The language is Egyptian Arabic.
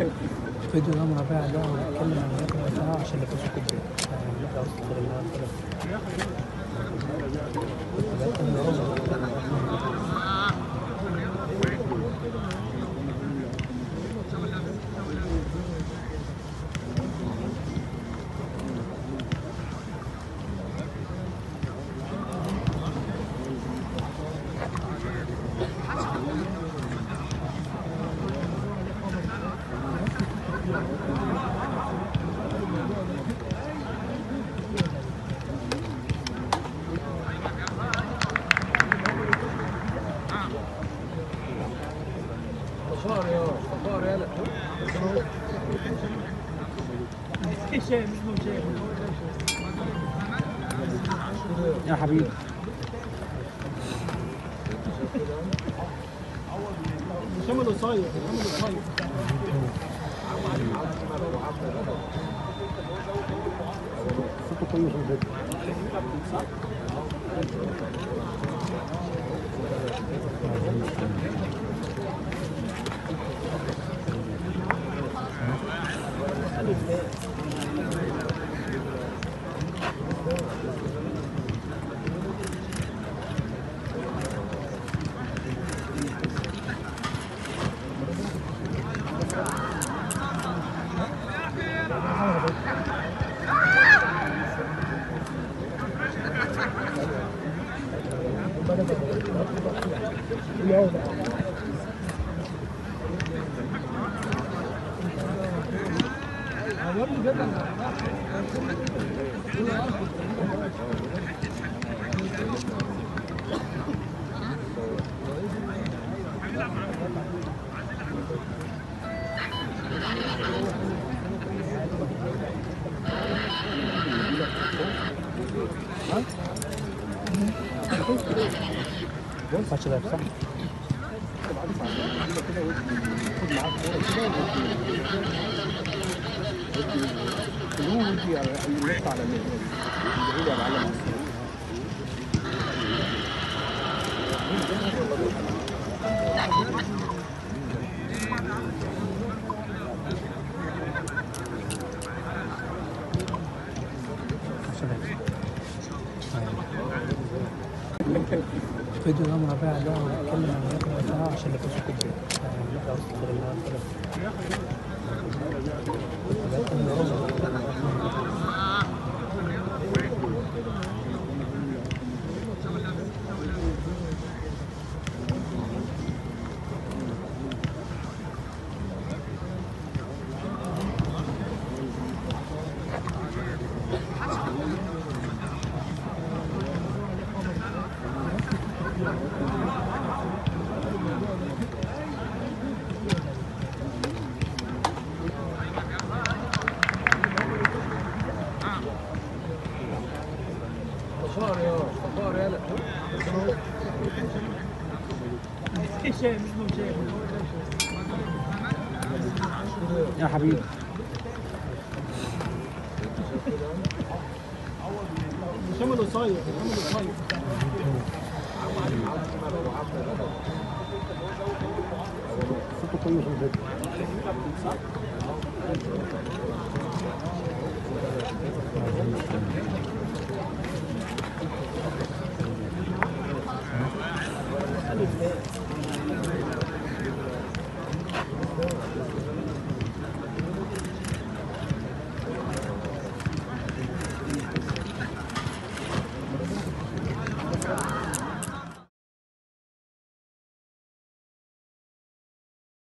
الفيديو ده منابع ده وبيتكلم عن النقطة بتاعها عشان نفسه كده يعني لا أستغفر الله كده يا حبيبي محمد القصير محمد القصير صوته كله في الفيديو ماتش ده صح؟ كلهم ودي على النت على النت بعيد يا معلم ماتش ده الفيديو ده منابع ده وبيتكلم عن النقطة بتاعها عشان نفسه كده يعني لا أستغفر الله كده صفار يا صفار يلا يا حبيبي محمد القصير محمد القصير صوته كله في الفيديو